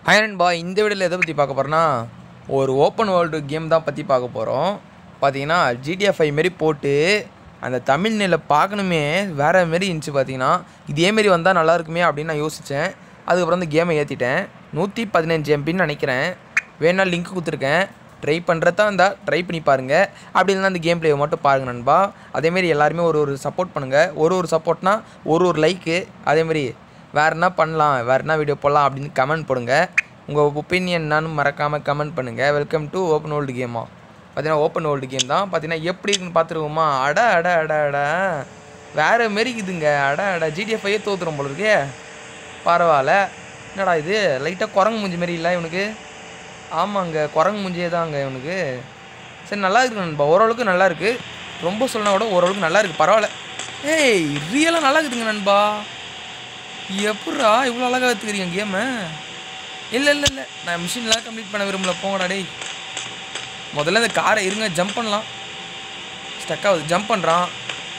hi நண்பா இந்த வீடியோவில் எதை பற்றி பார்க்க போகிறோன்னா ஒரு ஓப்பன் வேர்ல்டு கேம் தான் பற்றி பார்க்க போகிறோம் பார்த்தீங்கன்னா ஜிடிஎஃப் ஃபைவ் மாரி போட்டு அந்த தமிழ் நிலை பார்க்கணுமே வேறு மாரி இருந்துச்சு பார்த்தீங்கன்னா இதேமாரி வந்தால் நல்லா இருக்குமே அப்படின்னு நான் யோசித்தேன் அதுக்கப்புறம் இந்த கேமை ஏற்றிட்டேன் நூற்றி பதினஞ்சு எம்பின்னு நினைக்கிறேன் வேணா லிங்க் கொடுத்துருக்கேன் ட்ரை பண்ணுறதா இருந்தால் ட்ரை பண்ணி பாருங்கள் அப்படி இல்லைன்னா அந்த கேம் பிளேவை மட்டும் பாருங்கள் நண்பா அதேமாரி எல்லாருமே ஒரு ஒரு சப்போர்ட் பண்ணுங்கள் ஒரு ஒரு சப்போர்ட்னா ஒரு ஒரு லைக்கு அதேமாரி வேறு என்ன பண்ணலாம் வேறு என்ன வீடியோ போடலாம் அப்படின்னு கமெண்ட் போடுங்க உங்கள் ஒப்பீனியன் என்னன்னு மறக்காமல் கமெண்ட் பண்ணுங்கள் வெல்கம் டு ஓப்பன் வேர்ல்டு கேமா பார்த்தீங்கன்னா ஓப்பன் வேர்ல்டு கேம் தான் பார்த்தீங்கன்னா எப்படி இருக்குன்னு பார்த்துருவோமா அட அட அட அட வேறு மாரி இதுங்க அட அட ஜிடிஎஃப்ஐயே தோத்துரும் போல இருக்கே பரவாயில்ல என்னடா இது லைட்டாக குரங்கு மூஞ்சி மாரி இல்லை இவனுக்கு ஆமாங்க குரங்கு மூஞ்சியே தாங்க இவனுக்கு சரி நல்லா இருக்கு நண்பா ஓரளவுக்கு நல்லா இருக்கு ரொம்ப சொல்லனா கூட ஓரளவுக்கு நல்லா இருக்கு பரவாயில்ல ஏய் ரியலாக நல்லா இருக்குதுங்க நண்பா எப்பட்றா இவ்வளோ அழகாக எடுத்துக்கிறீங்க கேமு இல்லை இல்லை இல்லை நான் மிஷின்லாம் கம்ப்ளீட் பண்ண விரும்பல போங்கடா டேய் முதல்ல இந்த காரை இருங்க ஜம்ப் பண்ணலாம் ஸ்டக் ஆகுது ஜம்ப் பண்ணுறான்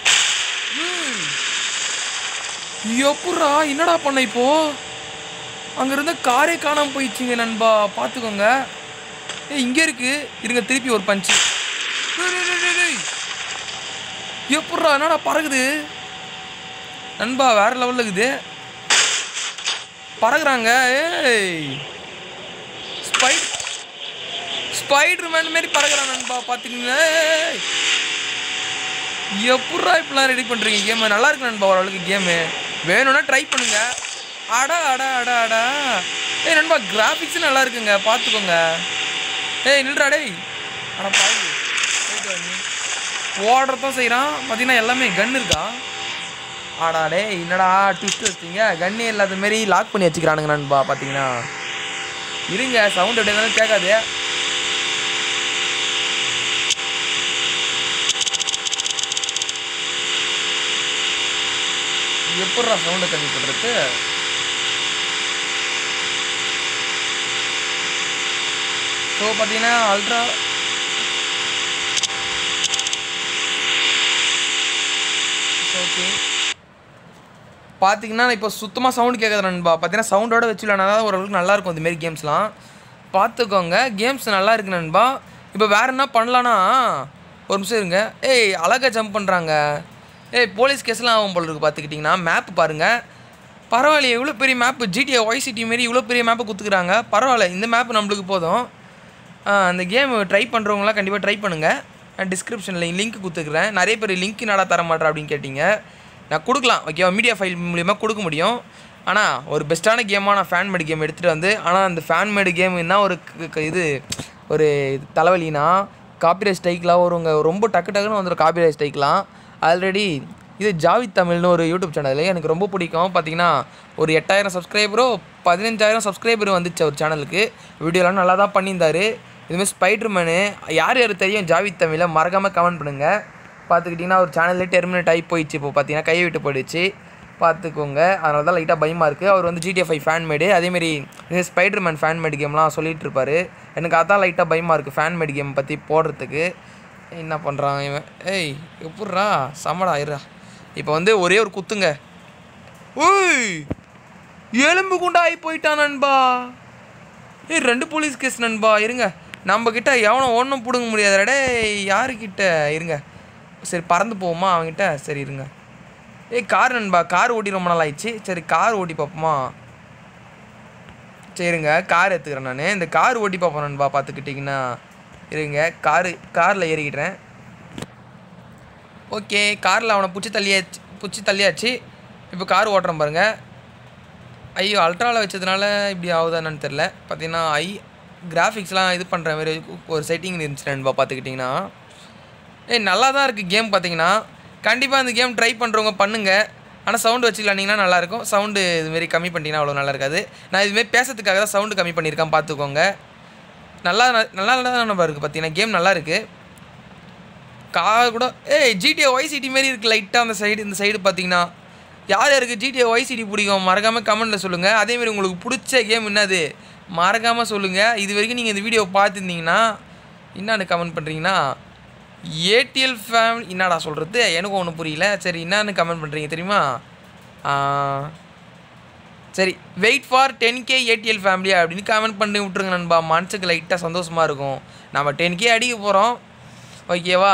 எப்பட்றா என்னடா பண்ண இப்போ அங்கே இருந்த காரே காணாமல் போயிடுச்சுங்க நண்பா பார்த்துக்கோங்க ஏய் இங்கே இருக்கு இருங்க திருப்பி ஒரு பஞ்சு எப்பட்றா என்னடா பறகுது நண்பா வேற லெவலில் இருக்குது பறகுறாங்க ஏய் ஸ்பை ஸ்பைடர் மேன் மாரி பறகுறான் நண்பா பார்த்துக்கீங்களா எப்பட்றா இப்படிலாம் ரெடி பண்ணுறீங்க கேமு நல்லா இருக்கு நண்பா ஓரளவுக்கு கேமு வேணும்னா ட்ரை பண்ணுங்க அடா அடா அடா அடா ஏய் நண்பா கிராஃபிக்ஸும் நல்லா இருக்குங்க பார்த்துக்கோங்க ஏய் நில்றா டேய் அடா பாரு போயிட்டு வா நீ ஓடுறதும் செய்கிறான் பார்த்தீங்கன்னா எல்லாமே கன் இருக்கா ஆடா டேய் என்னடா ட்விஸ்ட் வச்சிங்க கன்னே இல்லாத மாரி லாக் பண்ணி வச்சுக்கிறானுங்க நண்பா பார்த்தீங்கன்னா இருங்க சவுண்ட் அப்படியே இருந்தாலும் கேட்காது எப்பட்றா சவுண்டை கம்மி பண்ணுறது ஸோ பார்த்தீங்கன்னா அல்ட்ரா ஓகே பார்த்தீங்கன்னா இப்போ சுத்தமாக சவுண்ட் கேட்குது நண்பா பார்த்தீங்கன்னா சவுண்டோட வச்சு விளையாடினா தான் ஓரளவுக்கு நல்லாயிருக்கும் இந்தமாரி கேம்ஸ்லாம் பார்த்துக்கோங்க கேம்ஸ் நல்லா இருக்கு நண்பா இப்போ வேறு என்ன பண்ணலான்னா ஒரு நிமிஷம் இருங்க ஏய் அழகாக ஜம்ப் பண்ணுறாங்க ஏய் போலீஸ் கேஸ்லாம் ஆகும் போல இருக்குது பார்த்துக்கிட்டிங்கன்னா மேப் பாருங்கள் பரவாயில்லையே இவ்வளோ பெரிய மேப்பு ஜிடிஏ ஒய்சிடி மாரி இவ்வளோ பெரிய மேப்பை கொடுத்துக்குறாங்க பரவாயில்ல இந்த மேப் நம்மளுக்கு போதும் ஆ, அந்த கேம் ட்ரை பண்ணுறவங்களாம் கண்டிப்பாக ட்ரை பண்ணுங்கள் நான் டிஸ்கிரிப்ஷனில் லிங்க் கொடுத்துக்கிறேன் நிறைய பேர் லிங்க் நடா தர மாட்டேன் அப்படின்னு கேட்டிங்க நான் கொடுக்கலாம் ஓகேவா மீடியா ஃபைல் மூலிமா கொடுக்க முடியும் ஆனால் ஒரு பெஸ்ட்டான கேமாக நான் ஃபேன் மேடு கேம் எடுத்துகிட்டு வந்து ஆனால் அந்த ஃபேன் மேடு கேம் என்ன ஒரு க- க- இது ஒரு தலைவலினா காப்பிரைட் ஸ்ட்ரைக்லாம் வருங்க ரொம்ப டக்கு டக்குன்னு வந்துடும் காப்பிரைட் ஸ்ட்ரைக்லாம் ஆல்ரெடி இது ஜாவித் தமிழ்னு ஒரு யூடியூப் சேனல் எனக்கு ரொம்ப பிடிக்கும் பார்த்தீங்கன்னா ஒரு எட்டாயிரம் சப்ஸ்கிரைபரோ பதினஞ்சாயிரம் சப்ஸ்கிரைபர் வந்துச்சு அவர் சேனலுக்கு வீடியோலாம் நல்லா தான் பண்ணியிருந்தாரு இதுமாதிரி ஸ்பைடர்மேனு யார் யார் தெரியும் ஜாவித் தமிழை மறக்காமல் கமெண்ட் பண்ணுங்கள் பார்த்துக்கிட்டிங்கன்னா ஒரு சேனல்லே டெர்மினேட் ஆகி போயிடுச்சு இப்போ பார்த்தீங்கன்னா கையை விட்டு போயிடுச்சு பார்த்துக்கோங்க அதனால தான் லைட்டாக பயமாக இருக்குது அவர் வந்து ஜிடிஎஃப் ஃபைவ் ஃபேன் மேடு அதேமாரி ஸ்பைடர் மேன் ஃபேன் மேடு கேம்லாம் சொல்லிட்டு இருப்பாரு எனக்கு அதான் லைட்டாக பயமாக இருக்குது ஃபேன் மேடு கேம் பற்றி போடுறதுக்கு என்ன பண்ணுறான் இவன் ஏய் எப்பட்றா சமடா இருடா இப்போ வந்து ஒரே ஒரு குத்துங்க ஓய் எலும்பு குண்டாகி போயிட்டான் நண்பா ஏய் ரெண்டு போலீஸ் கேஸ் நண்பா இருங்க நம்ம கிட்ட எவனும் ஒன்றும் பிடுங்க முடியாது டேய் யாருக்கிட்ட இருங்க சரி பறந்து போவோமா அவன்கிட்ட சரி இருங்க ஏய் கார் நண்பா கார் ஓட்டி ரொம்ப நாள் ஆயிடுச்சு சரி கார் ஓட்டி பார்ப்போமா சரிங்க கார் எடுத்துக்கிறேன் நான் இந்த கார் ஓட்டி பார்ப்போம் நண்பா பார்த்துக்கிட்டிங்கன்னா இருங்க காரு காரில் ஏறிக்கிட்டேன் ஓகே காரில் அவனை பிடிச்சி தள்ளியாச்சு பிடிச்சி தள்ளியாச்சு இப்போ கார் ஓட்டுறேன் பாருங்க ஐயோ அல்ட்ராவில் வச்சதுனால இப்படி ஆகுதா என்னன்னு தெரில பார்த்தீங்கன்னா ஐ கிராஃபிக்ஸ்லாம் இது பண்ணுற மாதிரி ஒரு செட்டிங் இருந்துச்சு நண்பா பார்த்துக்கிட்டிங்கன்னா ஏய் நல்லா தான் இருக்குது கேம் பார்த்தீங்கன்னா கண்டிப்பாக இந்த கேம் ட்ரை பண்ணுறவங்க பண்ணுங்கள் ஆனால் சவுண்டு வச்சு விளாண்டிங்கன்னா நல்லாயிருக்கும் சவுண்டு இதுமாரி கம்மி பண்ணிட்டீங்கன்னா அவ்வளோ நல்லா இருக்காது நான் இதுமாரி பேசுறதுக்காக தான் சவுண்டு கம்மி பண்ணியிருக்கேன் பார்த்துக்கோங்க நல்லா நல்லா நல்லா தான் நம்ம இருக்குது பார்த்தீங்கன்னா கேம் நல்லா இருக்குது கார் கூட ஏய் ஜிடிஏ ஒய்சிடி மாரி இருக்குது லைட்டாக அந்த சைடு இந்த சைடு பார்த்தீங்கன்னா யார் யாருக்கு ஜிடிஏ ஒய்சிடி பிடிக்கும் மறக்காமல் கமெண்ட்டில் சொல்லுங்கள் அதேமாரி உங்களுக்கு பிடிச்ச கேம் என்னது மறக்காமல் சொல்லுங்கள் இது வரைக்கும் நீங்கள் இந்த வீடியோ பார்த்துருந்தீங்கன்னா என்னன்னு கமெண்ட் பண்ணுறீங்கன்னா ஏடிஎல் ஃபேமிலி என்னடா சொல்கிறது எனக்கும் ஒன்றும் புரியல சரி என்னன்னு கமெண்ட் பண்ணுறீங்க தெரியுமா ஆ, சரி wait for ten K ATL family அப்படின்னு கமெண்ட் பண்ணி விட்ருங்க நண்பா மனசுக்கு லைட்டாக சந்தோஷமாக இருக்கும் நம்ம டென் கே அடிக்க போகிறோம் ஓகேவா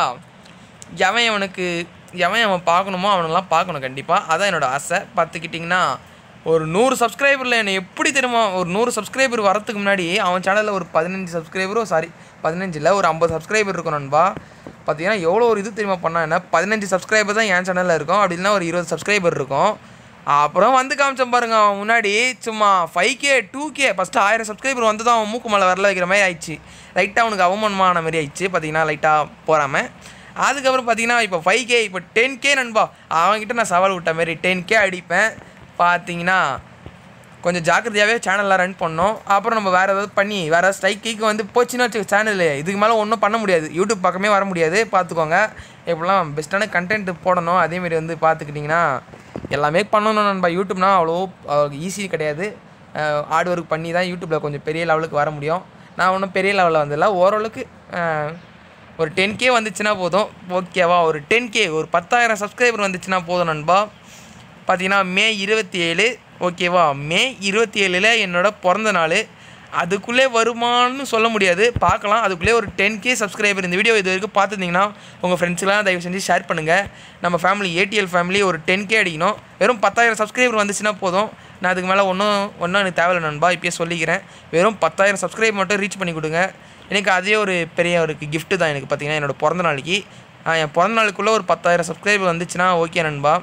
எவன் அவனுக்கு எவன் அவன் பார்க்கணுமோ அவனெல்லாம் பார்க்கணும் கண்டிப்பாக அதான் என்னோட ஆசை பார்த்துக்கிட்டிங்கன்னா ஒரு நூறு சப்ஸ்கிரைபரில் என்னை எப்படி தெரியுமா ஒரு நூறு சப்ஸ்கிரைபர் வரத்துக்கு முன்னாடி அவன் சேனலில் ஒரு பதினஞ்சு சப்ஸ்கிரைபரோ சாரி பதினஞ்சில் ஒரு ஐம்பது சப்ஸ்கிரைபர் இருக்கும் நண்பா பார்த்தீங்கன்னா எவ்வளோ ஒரு இது தெரியுமா பண்ணா என்ன பதினஞ்சு சப்ஸ்கிரைபர் தான் என் சேனலில் இருக்கும் அப்படி இல்லைன்னா ஒரு இருபது சப்ஸ்கிரைபர் இருக்கும் அப்புறம் வந்து காமிச்சேன் பாருங்க அவன் முன்னாடி சும்மா five K two K first ஆயிரம் சப்ஸ்கிரைபர் வந்து தான் அவன் மூக்கு மேலே வரல வைக்கிற மாதிரி ஆயிடுச்சு லைட்டாக அவனுக்கு அவமானமான மாதிரி ஆயிடுச்சு பார்த்தீங்கன்னா லைட்டாக போகாமல் அதுக்கப்புறம் பார்த்தீங்கன்னா இப்போ ஃபைவ் கே இப்போ டென் கே நண்பா அவன்கிட்ட நான் சவால் விட்ட மாதிரி டென் கே அடிப்பேன் பார்த்தீங்கன்னா கொஞ்சம் ஜாக்கிரதையாகவே சேனலில் ரன் பண்ணோம் அப்புறம் நம்ம வேறு ஏதாவது பண்ணி வேறு ஏதாவது ஸ்ட்ரைக்கு வந்து போச்சுன்னு வச்சுக்க சேனலு இதுக்கு மேலே ஒன்றும் பண்ண முடியாது யூடியூப் பக்கமே வர முடியாது பார்த்துக்கோங்க இப்படிலாம் பெஸ்ட்டான கண்டென்ட் போடணும் அதேமாரி வந்து பார்த்துக்கிட்டிங்கன்னா எல்லாமே பண்ணணும் நண்பா யூடியூப்னா அவ்வளோ ஈஸி கிடையாது ஹார்ட் ஒர்க் பண்ணி தான் யூடியூப்பில் கொஞ்சம் பெரிய லெவலுக்கு வர முடியும் நான் ஒன்றும் பெரிய லெவலில் வந்ததில்ல ஓரளவுக்கு அஹ், ஒரு டென் கே வந்துச்சுன்னா போதும் ஓகேவா ஒரு டென் கே ஒரு பத்தாயிரம் சப்ஸ்கிரைபர் வந்துச்சுன்னா போதும் நண்பா பார்த்தீங்கன்னா மே இருபத்தி ஏழு ஓகேவா மே இருபத்தி ஏழில் என்னோட பிறந்த நாள் அதுக்குள்ளே வருமானு சொல்ல முடியாது பார்க்கலாம் அதுக்குள்ளே ஒரு டென் கே சப்ஸ்கிரைபர் இந்த வீடியோ இது வரைக்கும் பார்த்துருந்தீங்கன்னா உங்கள் ஃப்ரெண்ட்ஸ்லாம் தயவு செஞ்சு ஷேர் பண்ணுங்கள் நம்ம ஃபேமிலி ஏடிஎல் ஃபேமிலி ஒரு டென் கே அடிக்கணும் வெறும் பத்தாயிரம் சப்ஸ்கிரைபர் வந்துச்சுன்னா போதும் நான் அதுக்கு மேலே ஒன்றும் ஒன்றும் எனக்கு தேவையில்லை நண்பா இப்பயே சொல்லிக்கிறேன் வெறும் பத்தாயிரம் சப்ஸ்கிரைப் மட்டும் ரீச் பண்ணி கொடுங்க எனக்கு அதே ஒரு பெரிய ஒரு gift தான் எனக்கு பார்த்தீங்கன்னா என்னோட பிறந்த நாளைக்கு ஆஹ் என் பிறந்த நாளுக்குள்ளே ஒரு பத்தாயிரம் சப்ஸ்கிரைபர் வந்துச்சுன்னா ஓகே நண்பா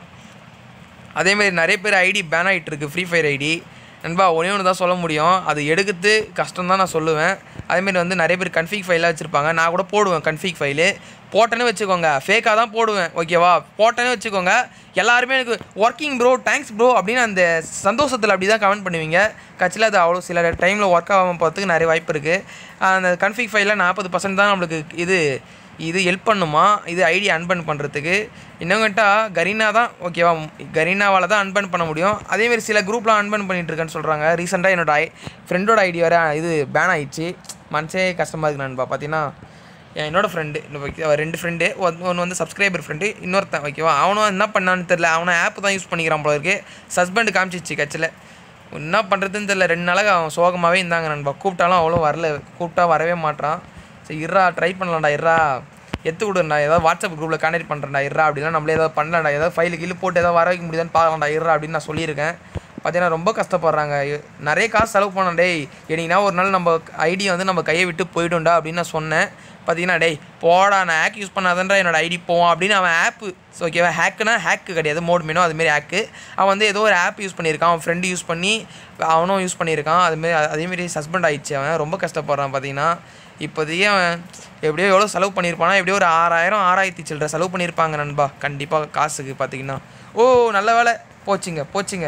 அதேமாதிரி நிறைய பேர் ஐடி பேன் ஆகிட்டு இருக்கு ஃப்ரீ ஃபயர் ஐடி நண்பா ஒன்றே ஒன்று தான் சொல்ல முடியும் அது எடுக்கிறது கஷ்டம் தான் நான் சொல்லுவேன் அதேமாரி வந்து நிறைய பேர் கன்ஃபிக் ஃபைலாக வச்சுருப்பாங்க நான் கூட போடுவேன் கன்ஃபிக் ஃபைலு போட்டேன்னு வச்சுக்கோங்க ஃபேக்காக தான் போடுவேன் ஓகேவா போட்டேன்னு வச்சுக்கோங்க எல்லாருமே எனக்கு ஒர்க்கிங் ப்ரோ தேங்க்ஸ் ப்ரோ அப்படின்னு அந்த சந்தோஷத்தில் அப்படி தான் கமெண்ட் பண்ணுவீங்க கட்சியில் அது அவ்வளோ சில டைமில் ஒர்க் ஆகாமல் போகிறதுக்கு நிறைய வாய்ப்பு இருக்குது அந்த கன்ஃபிக் ஃபைலில் நாற்பது பர்சன்ட் தான் நம்மளுக்கு இது இது ஹெல்ப் பண்ணுமா இது ஐடி அன்பன் பண்ணுறதுக்கு இன்னும் கேட்டால் கரீனா தான் ஓகேவா கரீனாவால் தான் அன்பன் பண்ண முடியும் அதேமாரி சில குரூப்லாம் அன்பன் பண்ணிட்டு இருக்கேன்னு சொல்கிறாங்க ரீசெண்டாக என்னோட ஐ ஃப்ரெண்டோட ஐடி வேறு இது பேன் ஆயிடுச்சு மனசே கஷ்டமாக இருக்கு நண்பா பார்த்தீங்கன்னா என் என்னோட ஃப்ரெண்டு ரெண்டு ஃப்ரெண்டு ஒன்று வந்து சப்ஸ்கிரைபர் ஃப்ரெண்டு இன்னொருத்தன் ஓகேவா அவனும் என்ன பண்ணான்னு தெரில அவனை ஆப் தான் யூஸ் பண்ணிக்கிறான் போல இருக்கு சஸ்பெண்ட் காமிச்சிச்சு கட்சியில் என்ன பண்ணுறதுன்னு தெரில ரெண்டு நாளாக அவன் சோகமாகவே இருந்தாங்க நண்பா கூப்பிட்டாலும் அவ்வளோ வரல கூப்பிட்டா வரவே மாட்றான் சரி இருறா ட்ரை பண்ணலாம்டா இருறா எத்து விடுறா ஏதாவது வாட்ஸ்அப் குரூப்பில் கான்டெக்ட் பண்ணுறேன்டா இருறா அப்படின்னா நம்மளே ஏதாவது பண்ணலாம்டா ஏதாவது ஃபைலு கீழே போட்டு ஏதாவது வர வைக்க முடியுதான்னு பார்க்கலாம்டா இருறா அப்படின்னு நான் சொல்லியிருக்கேன் பார்த்தீங்கன்னா ரொம்ப கஷ்டப்படுறாங்க எ- நிறைய காசு செலவு பண்ண டேய் என்னைக்குனா ஒரு நாள் நம்ம ஐடி வந்து நம்ம கையை விட்டு போயிடும்டா அப்படின்னு நான் சொன்னேன் பார்த்தீங்கன்னா டேய் போடா நான் ஹேக் யூஸ் பண்ணாதன்றா என்னோட ஐடி போவான் அப்படின்னு அவன் ஆப்பு ஓகேவா ஹேக்குனா ஹேக்கு கிடையாது மோட் மீனோ அதுமாரி ஹேக்கு அவன் வந்து ஏதோ ஒரு ஆப் யூஸ் பண்ணியிருக்கான் அவன் ஃப்ரெண்டு யூஸ் பண்ணி அவனும் யூஸ் பண்ணியிருக்கான் அதுமாரி அதேமாரி சஸ்பெண்ட் ஆயிடுச்சு அவன் ரொம்ப கஷ்டப்படுறான் பார்த்தீங்கன்னா இப்போதைக்கு அவன் எப்படியோ எவ்வளோ செலவு பண்ணியிருப்பானா எப்படியோ ஒரு ஆறாயிரம் ஆறாயிரத்தி சில்லற செலவு பண்ணியிருப்பாங்க நண்பா கண்டிப்பாக காசுக்கு பார்த்தீங்கன்னா ஓ நல்ல வேலை போச்சுங்க போச்சுங்க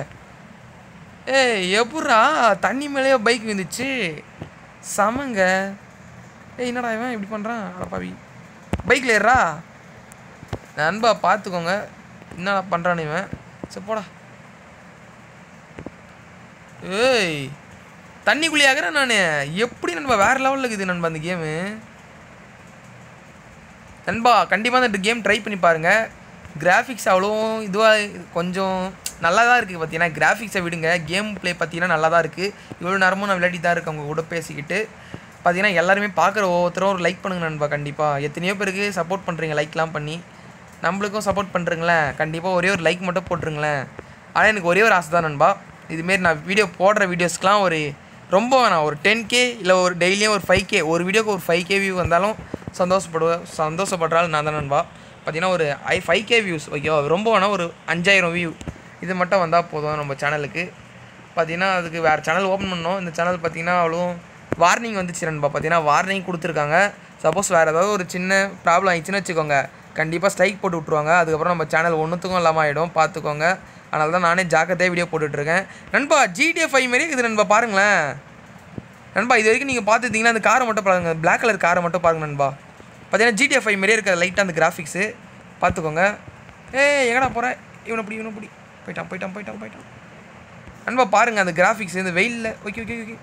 ஏய் எப்பட்றா தண்ணி மேலேயே பைக் விழுந்துச்சு சமங்க ஏய் என்னடா இவன் இப்படி பண்ணுறான் அடப்பாவி பைக்கில் ஏறா நண்பா பார்த்துக்கோங்க என்னடா பண்ணுறான் இவன் சரி போடா ஏய் தண்ணிக்குள்ளே ஆகிறேன் நான் எப்படி நண்பா வேறு லெவலில் இருக்குது நண்பா அந்த கேமு நண்பா கண்டிப்பாக இந்த கேம் ட்ரை பண்ணி பாருங்கள் கிராஃபிக்ஸ் அவ்வளோ இதுவாக கொஞ்சம் நல்லா தான் இருக்குது பார்த்தீங்கன்னா கிராஃபிக்ஸை விடுங்க கேம் ப்ளே பார்த்தீங்கன்னா நல்லா தான் இருக்குது இவ்வளோ நேரமும் நான் விளையாடி தான் இருக்கேன் உங்கள் கூட பேசிக்கிட்டு பார்த்தீங்கன்னா எல்லாருமே பார்க்குற ஒவ்வொருத்தரும் ஒரு லைக் பண்ணுங்க நண்பா கண்டிப்பாக எத்தனையோ பேருக்கு சப்போர்ட் பண்ணுறீங்க லைக்லாம் பண்ணி நம்மளுக்கும் சப்போர்ட் பண்ணுறீங்களேன் கண்டிப்பாக ஒரே ஒரு லைக் மட்டும் போட்டுருங்களேன் ஆனால் எனக்கு ஒரே ஒரு ஆசை தான் நண்பா இதுமாரி நான் வீடியோ போடுற வீடியோஸ்க்குலாம் ஒரு ரொம்ப வேணாம் ஒரு டென் கே இல்லை ஒரு டெய்லியும் ஒரு ஃபைவ் கே ஒரு வீடியோக்கு ஒரு ஃபைவ் கே வியூ வந்தாலும் சந்தோஷப்படுவேன் சந்தோஷப்படுறாள் நான் தான் நண்பா பார்த்தீங்கன்னா ஒரு ஐ ஃபைவ் கே வியூஸ் ஓகேவா ரொம்ப வேணால் ஒரு அஞ்சாயிரம் வியூ இது மட்டும் வந்தால் போதும் நம்ம சேனலுக்கு பார்த்தீங்கன்னா அதுக்கு வேறு சேனல் ஓப்பன் பண்ணோம் இந்த சேனல் பார்த்தீங்கன்னா அவ்வளோ வார்னிங் வந்துச்சு நண்பா பார்த்தீங்கன்னா வார்னிங் கொடுத்துருக்காங்க சப்போஸ் வேறு ஏதாவது ஒரு சின்ன ப்ராப்ளம் ஆயிடுச்சுன்னு வச்சுக்கோங்க கண்டிப்பாக ஸ்ட்ரைக் போட்டு விட்ருவாங்க அதுக்கப்புறம் நம்ம சேனல் ஒன்றுத்துக்கும் இல்லாமல் ஆகிடும் பார்த்துக்கோங்க அதனால தான் நானே ஜாக்கிரதையாக வீடியோ போட்டுட்ருக்கேன் நண்பா ஜிடிஎஃப் ஃபைவ் மாரி இருக்குது நண்பா பாருங்களேன் நண்பா இது வரைக்கும் நீங்கள் பார்த்துருந்தீங்கன்னா அந்த காரை மட்டும் பாருங்க Black கலர் காரை மட்டும் பாருங்க நண்பா பார்த்தீங்கன்னா ஜிடிஎஃப் ஃபைவ் மாதிரியே இருக்க லைட்டாக அந்த கிராஃபிக்ஸு பார்த்துக்கோங்க ஏய் எங்கடா போகிற இவனை பிடி இவனை பிடி போயிட்டான் போயிட்டான் போயிட்டான் போயிட்டான் நண்பா பாருங்க அந்த கிராஃபிக்ஸ் இந்த வெயிலில் ஓகே ஓகே ஓகே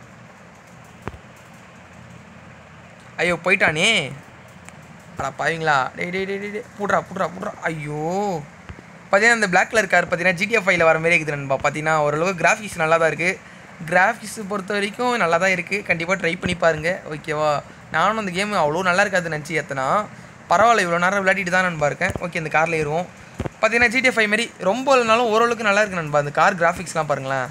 ஐயோ போயிட்டானே அடா பாவீங்களா டேய் டேய் டேய் டேய், டேய் புட்றா புட்றா புட்றா ஐயோ பார்த்தீங்கன்னா இந்த பிளாக் கலர் கார் பார்த்தீங்கன்னா ஜிடிஎஃப் ஃபைவ்ல வர மாதிரி இருக்குது நண்பா பார்த்தீங்கன்னா ஓரளவுக்கு கிராஃபிக்ஸ் நல்லா தான் இருக்குது கிராஃபிக்ஸ் பொறுத்த வரைக்கும் நல்லா தான் இருக்குது கண்டிப்பாக ட்ரை பண்ணி பாருங்கள் ஓகேவா நானும் அந்த கேம் அவ்வளோ நல்லா இருக்காதுன்னு நினச்சி ஏத்தனா பரவாயில்ல இவ்வளோ நேரம் விளையாடிட்டு தான் நண்பா இருக்கேன் ஓகே இந்த காரில் ஏறுவோம் பார்த்தீங்கன்னா ஜிடிஎஃப் ஃபைவ் மாதிரி ரொம்ப இல்லைனாலும் ஓரளவுக்கு நல்லா இருக்கு நண்பா அந்த கார் கிராஃபிக்ஸ்லாம் பாருங்களேன்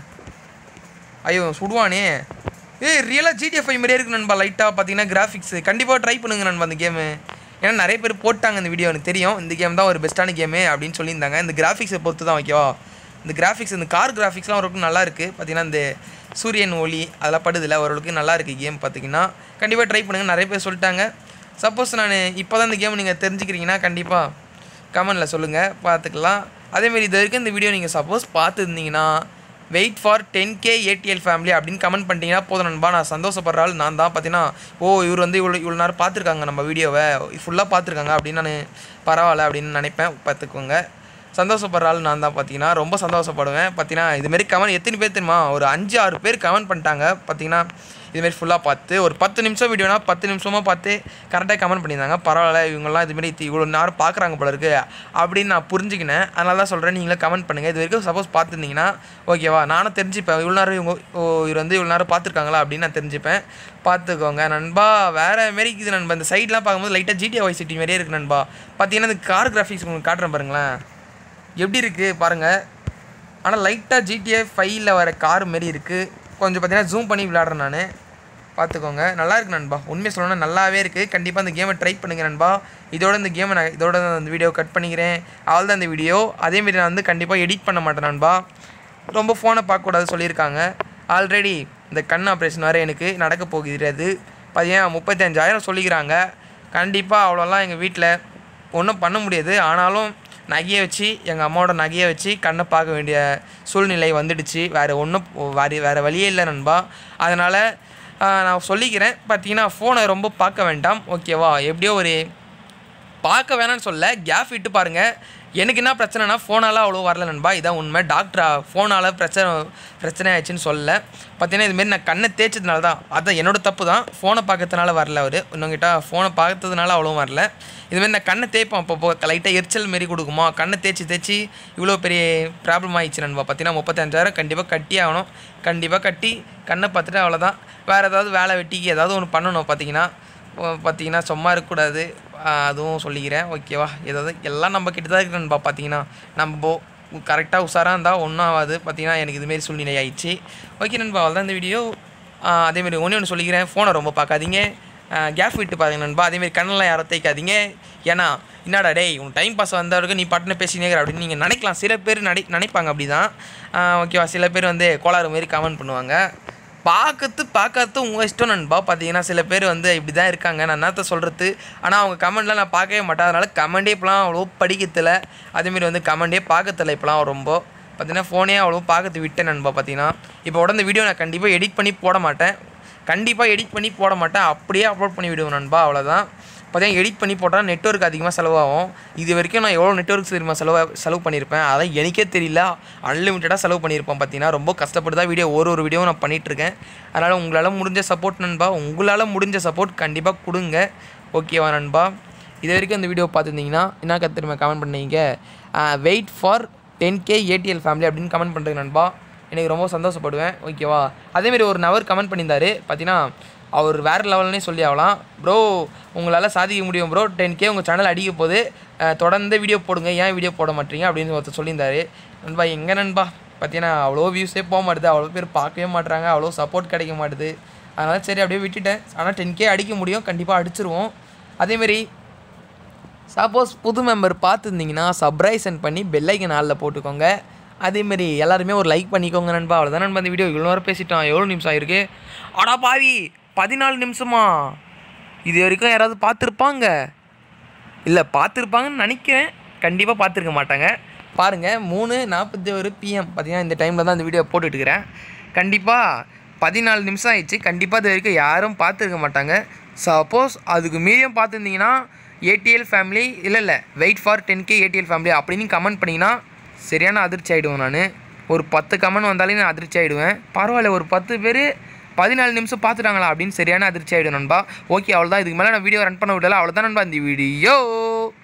ஐயோ சுடுவானே ஏய் ரியலாக ஜிடிஎஃப் ஃபைவ் மாதிரியே இருக்கு நண்பா லைட்டாக பார்த்தீங்கன்னா கிராஃபிக்ஸ் கண்டிப்பாக ட்ரை பண்ணுங்க நண்பா அந்த கேமு ஏன்னா நிறைய பேர் போட்டாங்க இந்த வீடியோ எனக்கு தெரியும் இந்த கேம் தான் ஒரு பெஸ்ட்டான கேமு அப்படின்னு சொல்லியிருந்தாங்க இந்த கிராஃபிக்ஸை பொறுத்து தான் ஓகேவா இந்த கிராஃபிக்ஸ் இந்த கார் கிராஃபிக்ஸ்லாம் ஓரளவுக்கு நல்லா இருக்குது பார்த்தீங்கன்னா இந்த சூரியன் ஒளி அதெல்லாம் படுதில்ல ஓரளவுக்கு நல்லா இருக்குது கேம் பார்த்தீங்கன்னா கண்டிப்பாக ட்ரை பண்ணுங்கள் நிறைய பேர் சொல்லிட்டாங்க சப்போஸ் நான் இப்போ தான் இந்த கேம் நீங்கள் தெரிஞ்சுக்கிறீங்கன்னா கண்டிப்பாக கமெண்டில் சொல்லுங்கள் பார்த்துக்கலாம் அதேமாரி இது வரைக்கும் இந்த வீடியோ நீங்கள் சப்போஸ் பார்த்துருந்தீங்கன்னா wait for ten K ATL family அப்படின்னு கமெண்ட் பண்ணிட்டீங்கன்னா போதும் நண்பா நான் சந்தோஷப்படுற ஆள் நான் தான் பார்த்தீங்கன்னா ஓ இவர் வந்து இவ்வளோ இவ்வளோ நேரம் பார்த்துருக்காங்க நம்ம வீடியோவை ஃபுல்லாக பார்த்துருக்காங்க அப்படின்னு நான் பரவாயில்ல அப்படின்னு நினைப்பேன் பார்த்துக்கோங்க சந்தோஷப்படுற ஆள் நான் தான் பார்த்தீங்கன்னா ரொம்ப சந்தோஷப்படுவேன் பார்த்தீங்கன்னா இதுமாரி கமெண்ட் எத்தனை பேர் தெரியுமா ஒரு அஞ்சு ஆறு பேர் கமெண்ட் பண்ணிட்டாங்க பார்த்தீங்கன்னா இதுமாரி ஃபுல்லாக பார்த்து ஒரு பத்து நிமிஷம் வீடியோனா பத்து நிமிஷமாக பார்த்து கரெக்டாக கமெண்ட் பண்ணியிருந்தாங்க பரவாயில்ல இவங்கெல்லாம் இதுமாரி இவ்வளோ நேரம் பார்க்குறாங்க போல இருக்கு அப்படின்னு நான் புரிஞ்சுக்கினேன் அதனால தான் சொல்கிறேன் நீங்களே கமெண்ட் பண்ணுங்கள் இது வரைக்கும் சப்போஸ் பார்த்துருந்தீங்கன்னா ஓகேவா நானும் தெரிஞ்சுப்பேன் இவ்வளோ நேரம் இவங்க ஓ இவர் வந்து இவ்வளோ நேரம் பார்த்துருக்காங்களா அப்படின்னு நான் தெரிஞ்சுப்பேன் பார்த்துக்கோங்க நண்பா வேறு மாரி இது நண்பா இந்த சைட்லாம் பார்க்கும்போது லைட்டாக ஜிடிஏ ஒய் சிட்டி மாதிரியே இருக்குது நண்பா பார்த்தீங்கன்னா இந்த கார் கிராஃபிக்ஸ் உங்களுக்கு காட்டுறேன் பாருங்களேன் எப்படி இருக்குது பாருங்கள் ஆனால் லைட்டாக ஜிடிஏ ஃபைவ்ல வர கார் மாரி இருக்குது கொஞ்சம் பார்த்தீங்கன்னா ஜூம் பண்ணி விளையாடுறேன் நான் பார்த்துக்கோங்க நல்லா இருக்கு நண்பா உண்மையை சொல்லணும்னா நல்லாவே இருக்குது கண்டிப்பாக அந்த கேமை ட்ரை பண்ணுங்க நண்பா இதோட இந்த கேமை நான் இதோட தான் அந்த வீடியோ கட் பண்ணிக்கிறேன் அவள் தான் இந்த வீடியோ அதேமாரி நான் வந்து கண்டிப்பாக எடிட் பண்ண மாட்டேன் நண்பா ரொம்ப ஃபோனை பார்க்கக்கூடாது சொல்லியிருக்காங்க ஆல்ரெடி இந்த கண் ஆப்ரேஷன் வேறு எனக்கு நடக்க போகிறது பார்த்தீங்கன்னா முப்பத்தஞ்சாயிரம் சொல்லிக்கிறாங்க கண்டிப்பாக அவ்வளோலாம் எங்கள் வீட்டில் ஒன்றும் பண்ண முடியாது ஆனாலும் நகையை வச்சு எங்கள் அம்மாவோட நகையை வச்சு கண்ணை பார்க்க வேண்டிய சூழ்நிலை வந்துடுச்சு வேறு ஒன்றும் வேறு வேறு வழியே இல்லை நண்பா அதனால் நான் சொல்லிக்கிறேன் பார்த்தீங்கன்னா ஃபோனை ரொம்ப பார்க்க வேண்டாம் ஓகேவா எப்படியோ ஒரு பார்க்க வேணாம்னு சொல்ல கேப் விட்டு பாருங்கள் எனக்கு என்ன பிரச்சனைனா ஃபோனால் அவ்வளோ வரல நண்பா இதான் உண்மை டாக்டரா ஃபோனால் பிரச்சனை பிரச்சனை ஆயிடுச்சுன்னு சொல்லல பார்த்தீங்கன்னா இதுமாரி நான் கண்ணை தேய்ச்சதுனால தான் அதான் என்னோட தப்பு தான் ஃபோனை பார்க்கறதுனால வரல அவர் இன்னுங்கிட்ட ஃபோனை பார்த்ததுனால அவ்வளோ வரல இதுமாரி நான் கண்ணை தேய்ப்பேன் அப்பப்போ லைட்டாக எரிச்சல் மாரி கொடுக்குமா கண்ணை தேய்ச்சி தேய்ச்சி இவ்வளோ பெரிய ப்ராப்ளம் ஆயிடுச்சு நண்பா பார்த்தீங்கன்னா முப்பத்தஞ்சாயிரம் கண்டிப்பாக கட்டி ஆகணும் கண்டிப்பாக கட்டி கண்ணை பார்த்துட்டு அவ்வளோதான் வேறு ஏதாவது வேலை வெட்டிக்கு ஏதாவது ஒன்று பண்ணணும் பார்த்தீங்கன்னா பார்த்தீங்கன்னா சும்மா இருக்கக்கூடாது அதுவும் சொல்லிக்கிறேன் ஓகேவா ஏதாவது எல்லாம் நம்ம கிட்ட தான் இருக்கு நண்பா பார்த்தீங்கன்னா நம்ம கரெக்டாக உஷாராக இருந்தால் ஒன்றும் ஆகாது பார்த்தீங்கன்னா எனக்கு இதுமாரி சூழ்நிலை ஆயிடுச்சு ஓகே நண்பா அவ்வளோதான் இந்த வீடியோ அதேமாரி ஒன்று ஒன்று சொல்லிக்கிறேன் ஃபோனை ரொம்ப பார்க்காதீங்க கேப் விட்டு பாருங்க நண்பா அதேமாரி கண்ணெல்லாம் யாரும் தேய்க்காதீங்க ஏன்னா என்னடா டேய் உன் டைம் பாஸ் வந்தவருக்கு நீ பட்டுன்னு பேசினேங்கிற அப்படின்னு நீங்கள் நினைக்கலாம் சில பேர் நினை நினைப்பாங்க அப்படி தான் ஓகேவா சில பேர் வந்து கோளாறு மாரி கமெண்ட் பண்ணுவாங்க பார்க்கறது பார்க்கறது உங்கள் இஷ்டம் நண்பா பார்த்தீங்கன்னா சில பேர் வந்து இப்படி தான் இருக்காங்க நான் என்னத்த சொல்கிறது ஆனால் அவங்க கமெண்ட்லாம் நான் பார்க்கவே மாட்டேன் அதனால் கமெண்டே இப்போலாம் அவ்வளோ படிக்கிறதில்ல அதேமாரி வந்து கமெண்டே பார்க்கறதில்ல இப்போலாம் ரொம்ப பார்த்தீங்கன்னா ஃபோனே அவ்வளோ பார்க்கறது விட்டேன் நண்பா பார்த்தீங்கன்னா இப்போ உடனே வீடியோ நான் கண்டிப்பாக எடிட் பண்ணி போட மாட்டேன் கண்டிப்பாக எடிட் பண்ணி போட மாட்டேன் அப்படியே அப்லோட் பண்ணி விடுவேன் நண்பா அவ்வளோதான் பார்த்தீங்கன்னா எடிட் பண்ணி போட்டால் நெட்ஒர்க் அதிகமாக செலவாகும் இது வரைக்கும் நான் எவ்வளோ நெட்ஒர்க் தெரியுமா செலவு செலவு பண்ணியிருப்பேன் அதான் எனக்கே தெரியல அன்லிமிட்டடாக செலவு பண்ணியிருப்பேன் பார்த்தீங்கன்னா ரொம்ப கஷ்டப்பட்டு தான் வீடியோ ஒரு ஒரு வீடியோவும் நான் பண்ணிகிட்ருக்கேன் அதனால் உங்களால் முடிஞ்ச சப்போர்ட் நண்பா உங்களால் முடிஞ்ச சப்போர்ட் கண்டிப்பாக கொடுங்க ஓகேவா நண்பா இது வரைக்கும் இந்த வீடியோ பார்த்துருந்தீங்கன்னா என்ன கற்றுருமே கமெண்ட் பண்ணீங்க wait for ten K ATL family அப்படின்னு கமெண்ட் பண்ணுறேன் நண்பா எனக்கு ரொம்ப சந்தோஷப்படுவேன் ஓகேவா அதேமாரி ஒரு நவர் கமெண்ட் பண்ணியிருந்தாரு பார்த்தீங்கன்னா அவர் வேறு லெவல்னே சொல்லி ஆகலாம் ப்ரோ உங்களால் சாதிக்க முடியும் ப்ரோ டென் கே உங்கள் சேனல் அடிக்க போது தொடர்ந்து வீடியோ போடுங்க ஏன் வீடியோ போட மாட்டீங்க அப்படின்னு ஒருத்தர் சொல்லியிருந்தாரு நண்பா எங்கே நண்பா பார்த்தீங்கன்னா அவ்வளோ வியூஸே போக மாட்டுது அவ்வளோ பேர் பார்க்கவே மாட்டுறாங்க அவ்வளோ சப்போர்ட் கிடைக்க மாட்டுது அதனால் சரி அப்படியே விட்டுட்டேன் ஆனால் டென் கே அடிக்க முடியும் கண்டிப்பாக அடிச்சிருவோம் அதேமாரி சப்போஸ் புது மெம்பர் பார்த்துருந்தீங்கன்னா சப்ரைசன் பண்ணி பெல்லைக்கன் நாளில் போட்டுக்கோங்க அதேமாரி எல்லாருமே ஒரு லைக் பண்ணிக்கோங்க நண்பா அவ்வளோதான் நண்பா இந்த வீடியோ இவ்வளோ நேரம் பேசிட்டோம் எவ்வளோ நிமிஷம் ஆயிருக்கு ஆடா பாவி பதினாலு நிமிஷமா இது வரைக்கும் யாராவது பார்த்துருப்பாங்க இல்லை பார்த்துருப்பாங்கன்னு நினைக்கிறேன் கண்டிப்பாக பார்த்துருக்க மாட்டாங்க பாருங்கள் மூணு நாற்பத்தி ஒரு பிஎம் பார்த்தீங்கன்னா இந்த டைமில் தான் இந்த வீடியோ போட்டுட்ருக்கிறேன் கண்டிப்பாக பதினாலு நிமிஷம் ஆயிடுச்சு கண்டிப்பாக இது வரைக்கும் யாரும் பார்த்துருக்க மாட்டாங்க சப்போஸ் அதுக்கு மீறியும் பார்த்துருந்தீங்கன்னா ஏடிஎல் ஃபேமிலி இல்லை இல்லை wait for ten K ATL family அப்படின்னு கமெண்ட் பண்ணிங்கன்னா சரியான அதிர்ச்சி ஆகிடுவேன் நான் ஒரு பத்து கமெண்ட் வந்தாலே நான் அதிர்ச்சி ஆகிடுவேன் பரவாயில்ல ஒரு பத்து பேர் பதினாலு நிமிஷம் பார்த்துட்டாங்களா அப்படின்னு சரியான அதிர்ச்சி ஆகிடும் நண்பா ஓகே அவ்வளோதான் இதுக்கு மேலே நான் வீடியோ ரன் பண்ண விடல அவ்வளோதான் நண்பா இந்த வீடியோ